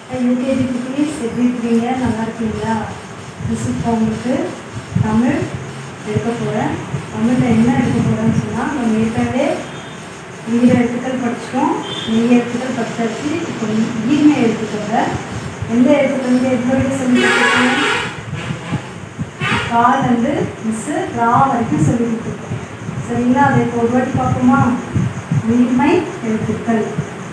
UKG குட்டீஸ் எப்படி இருக்கீங்க நல்லா இருக்கீங்களா மிஸ் இப்போ உங்களுக்கு தமிழ் எடுக்க போகிறேன் தமிழில் என்ன எடுக்க போகிறேன்னு சொன்னால் நம்ம ஏற்கனவே ஈர எழுத்துக்கள் படிச்சிட்டோம் மெய் எழுத்துக்கள் படிச்சாச்சு இப்போ ஈர்மை எழுத்துக்களை எந்த எழுத்துக்கள் வந்து எது வரைக்கும் சொல்லி கொடுத்துருக்கோம் கால் வந்து மிஸ்ஸு ரா வரைக்கும் சொல்லி கொடுத்துருக்கோம் சரிங்களா அதை இப்போ ஒரு வாட்டி பார்ப்போமா உயிர்மை எழுத்துக்கள்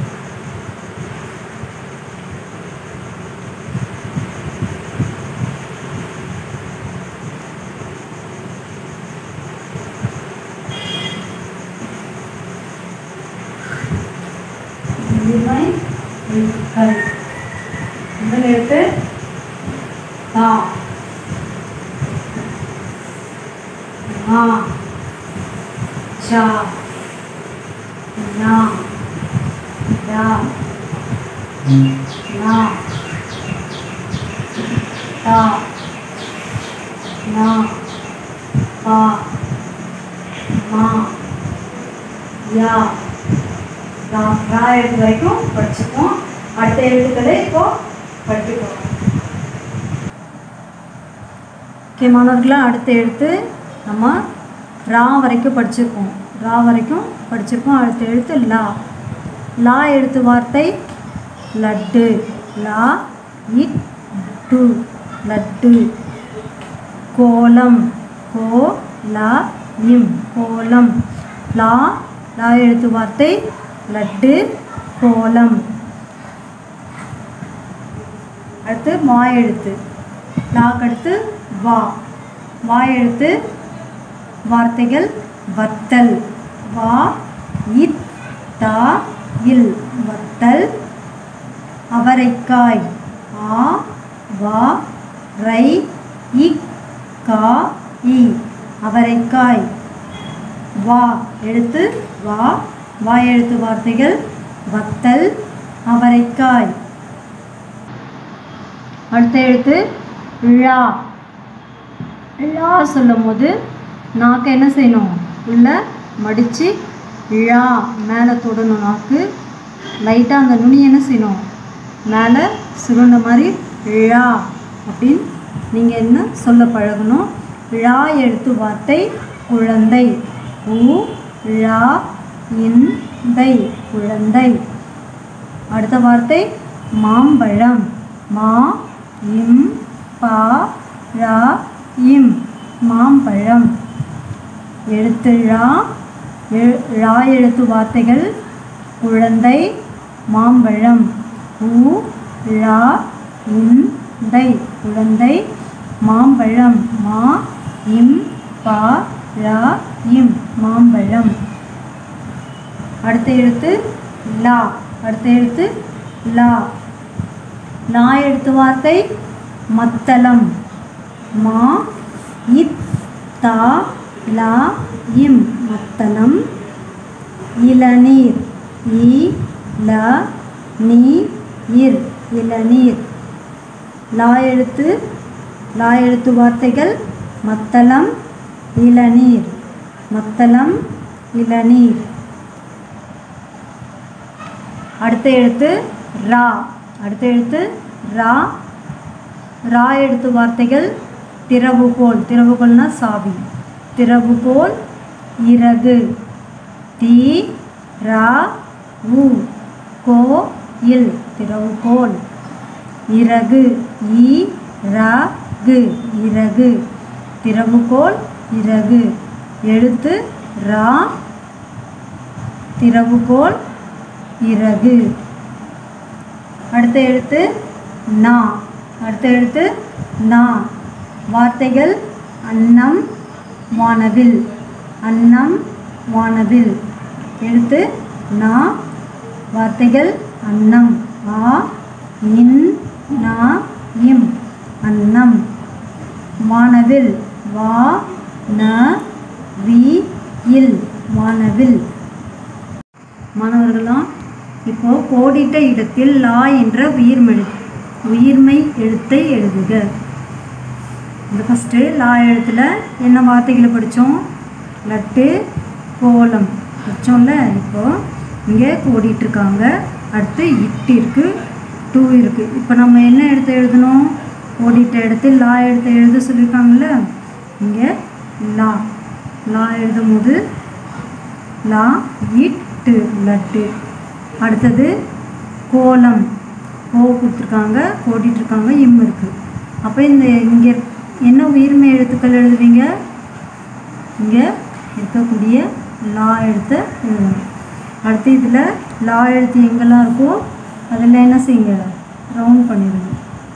உயிர்மை எழுத்துக்கள் முதல் எழுத்து தா மா சா நா டா நா டா நா பா மா யா ரா ரா எழுத்து வரைக்கும் படிச்சுப்போம் அடுத்த எழுத்துக்களை இப்போ படிச்சுப்போம் ஓகே மாணவர்களா அடுத்த எழுத்து நம்ம ரா வரைக்கும் படிச்சிருக்கோம் ரா வரைக்கும் படிச்சிருக்கோம் அடுத்த எழுத்து லா லா எழுத்து வார்த்தை லட்டு லா இட் டு லட்டு கோலம் கோ லா இம் கோலம் லா லா எழுத்து வார்த்தை லட்டு கோலம் அடுத்து மா எழுத்து லாக்கு அடுத்து வா வா எழுத்து வார்த்தைகள் வத்தல் வா இத் தா இல் வத்தல் அவரைக்காய் ஆ வா ரை இக் கா இ அவரைக்காய் வா எழுத்து வா வா எழுத்து வார்த்தைகள் வத்தல் அவரைக்காய் அடுத்த எழுத்து ழா ழா சொல்லும் போது நாக்கு என்ன செய்யணும் உள்ள மடித்து ழா மேலே தொடணும் நாக்கு லைட்டாக அந்த நுனி என்ன செய்யணும் மேலே சுருண்ட மாதிரி ழா அப்படின்னு நீங்கள் என்ன சொல்ல பழகணும் ழா எழுத்து வார்த்தை குழந்தை உ ழா இந்தை குழந்தை அடுத்த வார்த்தை மாம்பழம் மா இம் பா ரா இம் மாம்பழம் எழுத்து ழா எழு- ழா எழுத்து வார்த்தைகள் குழந்தை மாம்பழம் உ ழா இந்தை குழந்தை மாம்பழம் மா இம் பா ரா இம் மாம்பழம் அடுத்த எழுத்து லா அடுத்த எழுத்து லா லா எழுத்து வார்த்தை மத்தளம் மா இத் தா லா இம் மத்தளம் இளநீர் இ ல நீ இர் இளநீர் லா எழுத்து லா எழுத்து வார்த்தைகள் மத்தளம் இளநீர் மத்தளம் இளநீர் அடுத்த எழுத்து ரா அடுத்த எழுத்து ரா ரா எழுத்து வார்த்தைகள் திறவுகோல் திறவுகோல்னா சாவி திறவுகோல் இறகு தீ ரா உ கோ இல் திறவுகோல் இறகு ஈ ரா கு இறகு திறவுகோல் இறகு எழுத்து ரா திறவுகோல் இறகு அடுத்த எழுத்து நா அடுத்த எழுத்து நா வார்த்தைகள் அன்னம் வானவில் அன்னம் வானவில் எழுத்து நா வார்த்தைகள் அன்னம் ஆ இன் நா இம் அன்னம் வானவில் வா ந வி இல் வானவில் மாணவர்களாம் இப்போ கோடிட்ட இடத்தில் லா என்ற உயிர்மெழு உயிர்மை எழுத்தை எழுதுக இந்த ஃபஸ்ட்டு லா எழுத்தில் என்ன வார்த்தைகளை படித்தோம் லட்டு கோலம் படித்தோம்ல இப்போ இங்கே கோடிட்டுருக்காங்க அடுத்து இட்டு இருக்கு டூ இருக்குது இப்போ நம்ம என்ன எடுத்து எழுதணும் ஓடிட்ட இடத்தில் லா எடுத்து எழுத சொல்லியிருக்காங்கல்ல இங்கே லா லா எழுதும் போது லா இட்டு லட்டு அடுத்தது கோலம் கோ கொடுத்துருக்காங்க கோடிட்டுருக்காங்க இம் இருக்குது அப்போ இந்த இங்கே என்ன உயிர்மை எழுத்துக்கள் எழுதுவீங்க இங்கே இருக்கக்கூடிய லா எழுத்தை எழுதணும் அடுத்து இதில் லா எழுத்து எங்கெல்லாம் இருக்கோ அதில் என்ன செய்யுங்க ரவுண்ட் பண்ணிடுங்க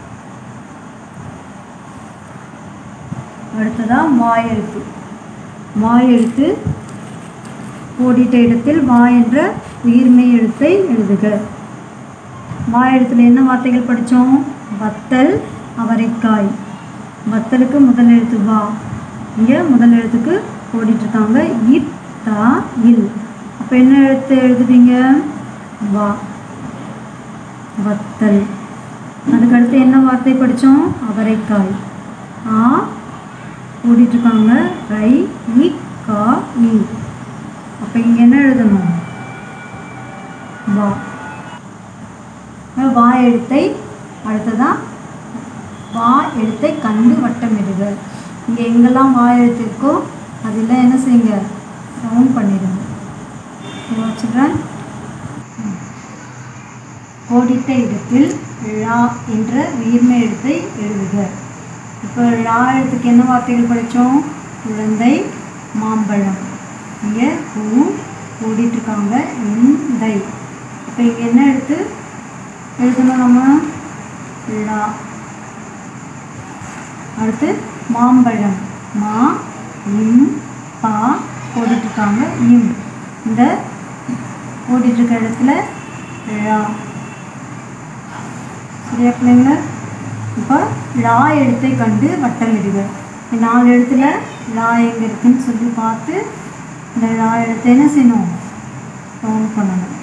அடுத்ததாக வாய் எழுத்து வாய் எழுத்து கோடிட்ட இடத்தில் வா என்ற உயிர்மை எழுத்தை எழுதுக வா எழுத்துல என்ன வார்த்தைகள் படித்தோம் வத்தல் அவரைக்காய் வத்தலுக்கு முதல் எழுத்து வா இங்கே முதல் எழுத்துக்கு ஓடிட்டுருக்காங்க இத் தா இல் அப்போ என்ன எழுத்து எழுதுவீங்க வா வத்தல் அதுக்கடுத்து என்ன வார்த்தை படித்தோம் அவரைக்காய் ஆ ஓடிட்டுருக்காங்க ரை இ கா இ அப்போ இங்கே என்ன எழுதணும் வா வா எழுத்தை அடுத்ததான் வா எழுத்தை கண்டு வட்டமிடுக இங்கே எங்கெல்லாம் வா எழுத்து இருக்கோ அதெல்லாம் என்ன செய்யுங்க ரவுண்ட் பண்ணிடுங்க சில்ட்ரன் கோடிட்ட இடத்தில் ழா என்ற உயிர்மை எழுத்தை எழுதுக இப்போ ழா எழுத்துக்கு என்ன வார்த்தைகள் படித்தோம் குழந்தை மாம்பழம் இங்கே பூ ஓடிட்டுருக்காங்க இந்தை இப்போ இங்கே என்ன எழுத்து எழுதணும் நம்ம லா அடுத்து மாம்பழம் மா இம் பா ஓடிட்டுருக்காங்க இம் இந்த ஓடிட்டுருக்க இடத்துல ழா சரியா பிள்ளைங்களா இப்போ லா எழுத்தை கண்டு வட்டமிடுக இந்த நாலு எழுத்துல லா எங்கே இருக்குன்னு சொல்லி பார்த்து இந்த லா எழுத்தை என்ன செய்யணும் கவுண்ட் பண்ணணும்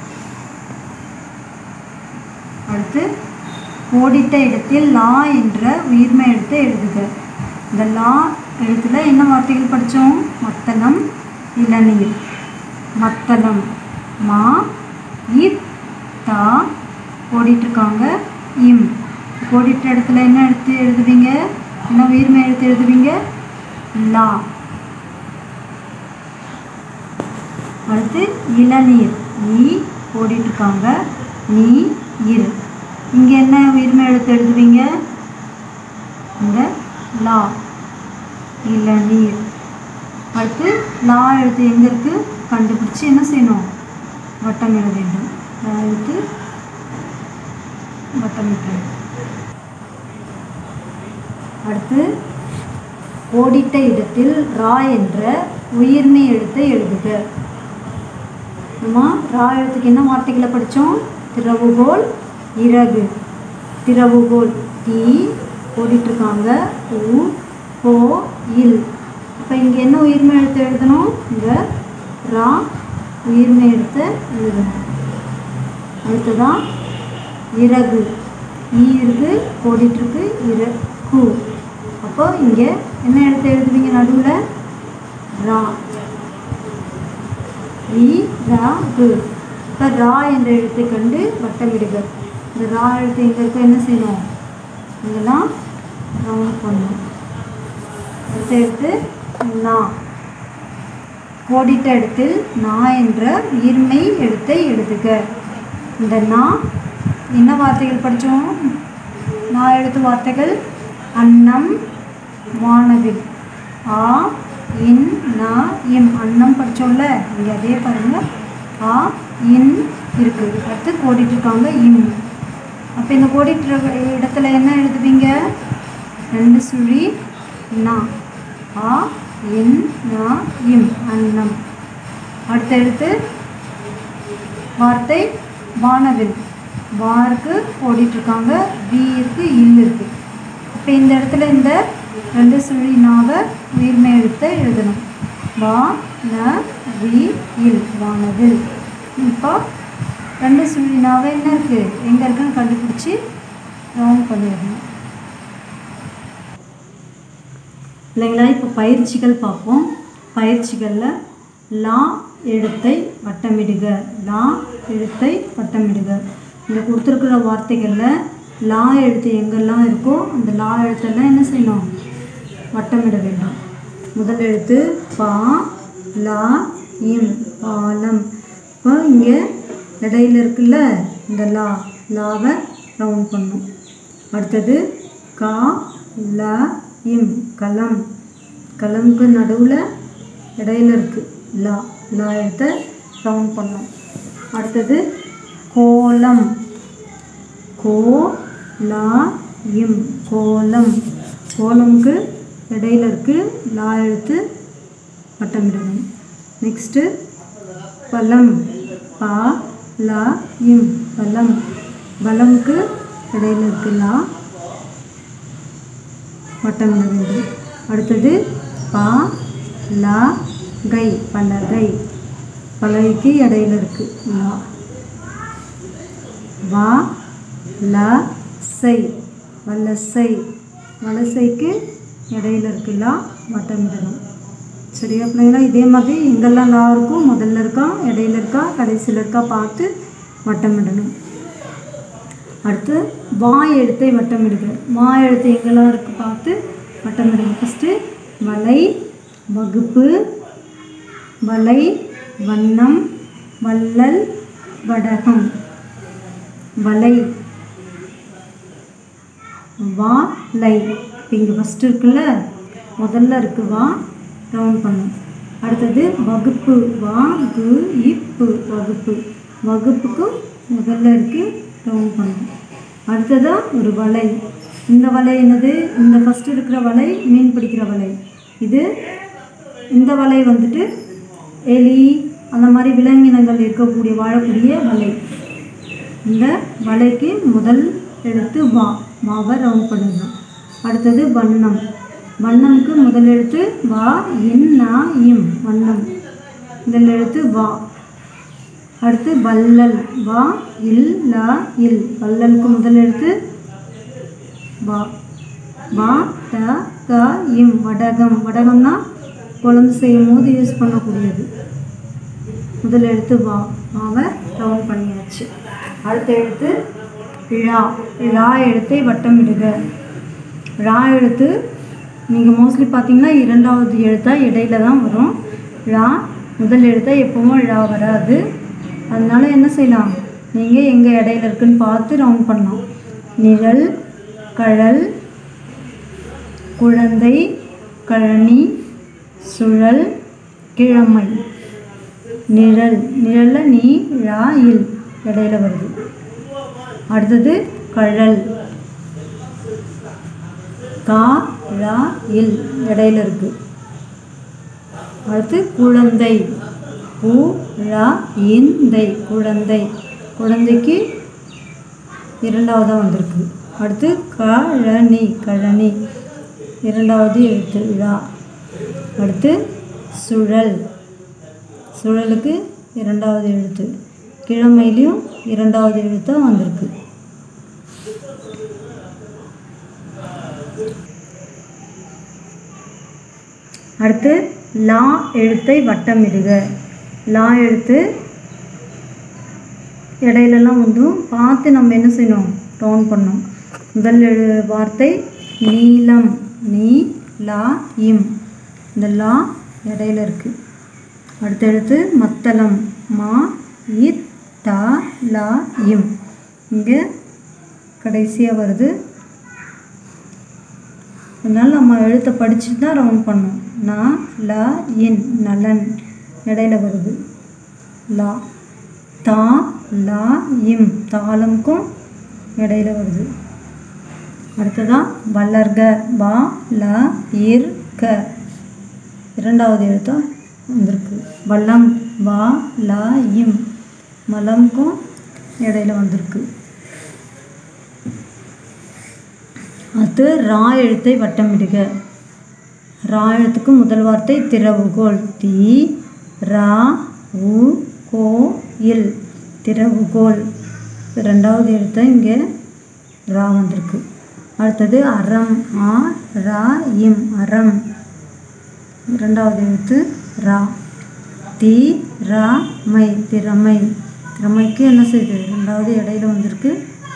அடுத்து கோடிட்ட இடத்தில் லா என்ற உயிர்மை எழுத்தை எழுதுக இந்த லா எழுத்துல என்ன வார்த்தைகள் படித்தோம் மத்தளம் இளநீர் மத்தளம் மா இத் தா ஓடிட்டுருக்காங்க இம் கோடிட்ட இடத்துல என்ன எழுத்து எழுதுவீங்க என்ன உயிர்மை எழுத்து எழுதுவீங்க லா அடுத்து இளநீர் ஈ ஓடிட்டுருக்காங்க நீ இரு இங்கே என்ன உயிர்மை எழுத்து எழுதுவீங்க இந்த லா இளநீர் அடுத்து லா எழுத்து எங்கே இருக்குது கண்டுபிடிச்சி என்ன செய்யணும் வட்டமிட வேண்டும் லா எழுத்து வட்டமிட்டு அடுத்து கோடிட்ட இடத்தில் ரா என்ற உயிர்மை எழுத்தை எழுதுக நம்ம ரா எழுத்துக்கு என்ன வார்த்தைகளை படித்தோம் திறவுகோல் இறகு திறவுகோல் தீ ஓடிட்டுருக்காங்க ஊ போ இல் இப்போ இங்கே என்ன உயிர்மை எழுத்து எழுதணும் இங்கே ரா உயிர்மை எழுத்தை எழுதணும் அடுத்ததான் இறகு ஈ இருக்கு ஓடிட்டுருக்கு இர கு அப்போ இங்கே என்ன எழுத்து எழுதுவீங்க நடுவில் ரா ஈ ரா கு இப்போ ரா என்ற எழுத்தை கண்டு வட்டமிடுக இந்த ரா எழுத்து எங்கே இருக்க என்ன செய்யணும் இதெல்லாம் ரவுண்ட் பண்ணணும் அடுத்த எழுத்து நா கோடிட்ட இடத்தில் நா என்ற உயிர்மை எழுத்தை எழுதுக இந்த நா என்ன வார்த்தைகள் படித்தோம் நான் எழுத்து வார்த்தைகள் அன்னம் வானவில் ஆ இன் நா இம் அன்னம் படித்தோம்ல இங்கே அதே பாருங்கள் ஆ இன் இருக்குது அடுத்து கோடிட்டு இருக்காங்க இம் அப்போ இந்த கோடிட்டு இடத்துல என்ன எழுதுவீங்க ரெண்டு சுழி நா ஆ இன் நா இம் அன்னம் அடுத்த எழுத்து வார்த்தை வானவில் வாருக்கு ஓடிட்டுருக்காங்க வி இருக்கு இல் இருக்கு இப்போ இந்த இடத்துல இந்த ரெண்டு சுழி நாவை உயிர்மை எழுத்தை எழுதணும் வா ந வி இல் வானவில் இப்போ ரெண்டு சுழி நாவை என்ன இருக்குது எங்கே இருக்குன்னு கண்டுபிடிச்சி ரவுண்ட் பண்ணிடணும் இல்லைங்களா இப்போ பயிற்சிகள் பார்ப்போம் பயிற்சிகளில் லா எழுத்தை வட்டமிடுக லா எழுத்தை வட்டமிடுக இங்கே கொடுத்துருக்குற வார்த்தைகளில் லா எழுத்து எங்கெல்லாம் இருக்கோ அந்த லா எழுத்தெல்லாம் என்ன செய்யணும் வட்டமிட வேண்டும் முதல் எழுத்து பா லா இம் பாலம் இப்போ இங்கே இடையில இருக்குல்ல இந்த லா லாவை ரவுண்ட் பண்ணும் அடுத்தது கா ல இம் கலம் கலம்க்கு நடுவில் இடையில இருக்கு லா லா எழுத்தை ரவுண்ட் பண்ணும் அடுத்தது கோலம் கோ லா இம் கோலம் கோலம்க்கு இடையில இருக்கு லா எழுத்து வட்டமிடணும் நெக்ஸ்ட்டு பலம் பா லா இம் பலம் பலம்க்கு இடையில இருக்கு லா வட்டமிட வேண்டும் அடுத்தது பா லா கை பலகை பலகைக்கு இடையில இருக்கு லா வா ல சை வலசை வலசைக்கு இடையில இருக்கு லா வட்டமிடணும் சரியா பிள்ளைங்களா இதே மாதிரி எங்கெல்லாம் லா இருக்கும் முதல்ல இருக்கா இடையில இருக்கா கடைசியில் இருக்கா பார்த்து வட்டமிடணும் அடுத்து வா எழுத்தை வட்டமிடுக வா எழுத்து எங்கெல்லாம் இருக்கு பார்த்து வட்டமிடுங்க ஃபஸ்ட்டு வலை வகுப்பு வலை வண்ணம் வள்ளல் வடகம் வலை வா லை இங்கே ஃபஸ்ட்டு இருக்குல்ல முதல்ல இருக்கு வா ரவுண்ட் பண்ணும் அடுத்தது வகுப்பு வா கு இப்பு வகுப்பு வகுப்புக்கும் முதல்ல இருக்கு ரவுண்ட் பண்ணும் அடுத்ததாக ஒரு வலை இந்த வலை என்னது இந்த ஃபஸ்ட்டு இருக்கிற வலை மீன் பிடிக்கிற வலை இது இந்த வலை வந்துட்டு எலி அந்த மாதிரி விலங்கினங்கள் இருக்கக்கூடிய வாழக்கூடிய வலை இந்த வலைக்கு முதல் எழுத்து வா வாவை ரவுண்ட் பண்ணுங்க அடுத்தது வண்ணம் வண்ணம்க்கு முதல் எழுத்து வா இன் நா இம் வண்ணம் முதல் எழுத்து வா அடுத்து வள்ளல் வா இல் லா இல் வள்ளலுக்கு முதல் எழுத்து வா வா ட க இம் வடகம் வடகம்னா குழம்பு செய்யும் போது யூஸ் பண்ணக்கூடியது முதல் எழுத்து வா வாவை ரவுண்ட் பண்ணியாச்சு அடுத்த எழுத்து ழா ழா எழுத்தை வட்டமிடுக ழா எழுத்து நீங்கள் மோஸ்ட்லி பார்த்தீங்கன்னா இரண்டாவது எழுத்தாக இடையில தான் வரும் ழா முதல் எழுத்தா எப்பவும் ழா வராது அதனால என்ன செய்யலாம் நீங்கள் எங்கே இடையில இருக்குன்னு பார்த்து ரவுண்ட் பண்ணலாம் நிழல் கழல் குழந்தை கழனி சுழல் கிழமை நிழல் நிழலில் நீ ழா இல் இடையில வருது அடுத்தது கழல் கா ழா இல் இடையில இருக்கு அடுத்து குழந்தை பூ ழா இந்தை குழந்தை குழந்தைக்கு இரண்டாவதாக வந்திருக்கு அடுத்து கழனி கழனி இரண்டாவது எழுத்து ழா அடுத்து சுழல் சுழலுக்கு இரண்டாவது எழுத்து கிழமையிலையும் இரண்டாவது எழுத்தாக வந்திருக்கு அடுத்து லா எழுத்தை வட்டமிடுக லா எழுத்து இடையிலலாம் வந்து பார்த்து நம்ம என்ன செய்யணும் ரவுண்ட் பண்ணணும் முதல் எழு வார்த்தை நீலம் நீ லா இம் இந்த லா இடையில இருக்குது அடுத்த எழுத்து மத்தளம் மா இத் தா லா இம் இங்கே கடைசியாக வருது அதனால் நம்ம எழுத்தை படிச்சுட்டு தான் ரவுண்ட் பண்ணோம் நா லா இன் நலன் இடையில வருது லா தா லா இம் தாளம்க்கும் இடையில வருது அடுத்ததா வளர்க பா லா இர் க இரண்டாவது எழுத்தா வந்திருக்கு வல்லம் வா லா இம் மலம்க்கும் இடையில வந்திருக்கு அடுத்து ரா எழுத்தை வட்டமிடுக ரா எழுத்துக்கு முதல் வார்த்தை திறவுகோல் தி ரா உ கோ இல் திறவுகோல் ரெண்டாவது எழுத்தை இங்கே ரா வந்திருக்கு அடுத்தது அறம் ஆ ரா இம் அறம் இரண்டாவது எழுத்து ரா தி ரா மை திறமை ரமைக்கு என்ன செய்யுது ரெண்டாவது இடையில வந்திருக்கு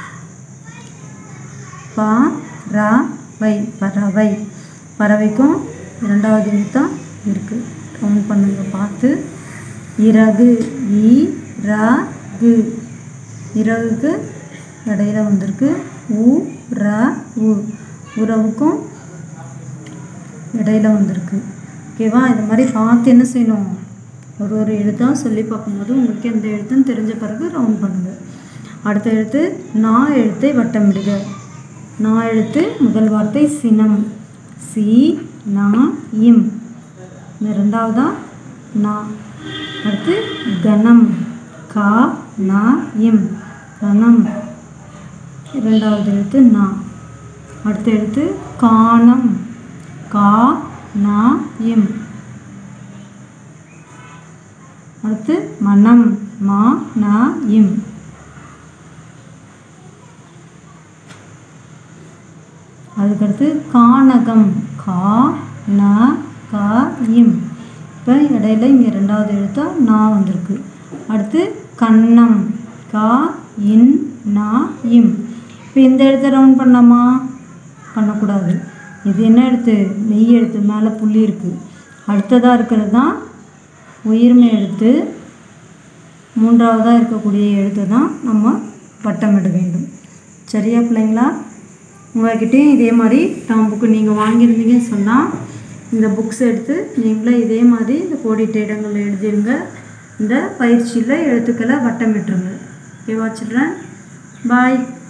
பா ரா வை பறவை பறவைக்கும் இரண்டாவது எழுத்தான் இருக்குது கவுண்ட் பண்ணுங்க பார்த்து இறகு இ ரா கு இறகுக்கு இடையில வந்திருக்கு உ ர உ உறவுக்கும் இடையில வந்திருக்கு ஓகேவா இந்த மாதிரி பார்த்து என்ன செய்யணும் ஒரு ஒரு எழுத்தாக சொல்லி பார்க்கும்போது உங்களுக்கு எந்த எழுத்துன்னு தெரிஞ்ச பிறகு ரவுண்ட் பண்ணுங்கள் அடுத்த எழுத்து நா எழுத்தை வட்டமிடுக நா எழுத்து முதல் வார்த்தை சினம் சி நா இம் இந்த ரெண்டாவதா நா அடுத்து கணம் கா நா இம் கணம் இரண்டாவது எழுத்து நா அடுத்த எழுத்து காணம் கா நா இம் அடுத்து மனம் மா நா இம் அதுக்கடுத்து கானகம் கா ந கா இம் இப்போ இடையில இங்கே ரெண்டாவது எழுத்தா நா வந்திருக்கு அடுத்து கன்னம் கா இன் நா இம் இப்போ இந்த எழுத்தை ரவுண்ட் பண்ணலாமா பண்ணக்கூடாது இது என்ன எழுத்து மெய் எழுத்து மேலே புள்ளி இருக்குது அடுத்ததாக இருக்கிறது தான் உயிர்மை எழுத்து மூன்றாவதாக இருக்கக்கூடிய எழுத்தை தான் நம்ம வட்டமிட வேண்டும் சரியா பிள்ளைங்களா உங்கள்கிட்டயும் இதே மாதிரி டாம் புக்கு நீங்கள் வாங்கியிருந்தீங்கன்னு சொன்னால் இந்த புக்ஸ் எடுத்து நீங்களே இதே மாதிரி இந்த கோடிட்ட இடங்கள் எழுதிருங்க இந்த பயிற்சியில் எழுத்துக்களை வட்டமிட்டுருங்க ஓகேவா சில்ட்ரன் பாய்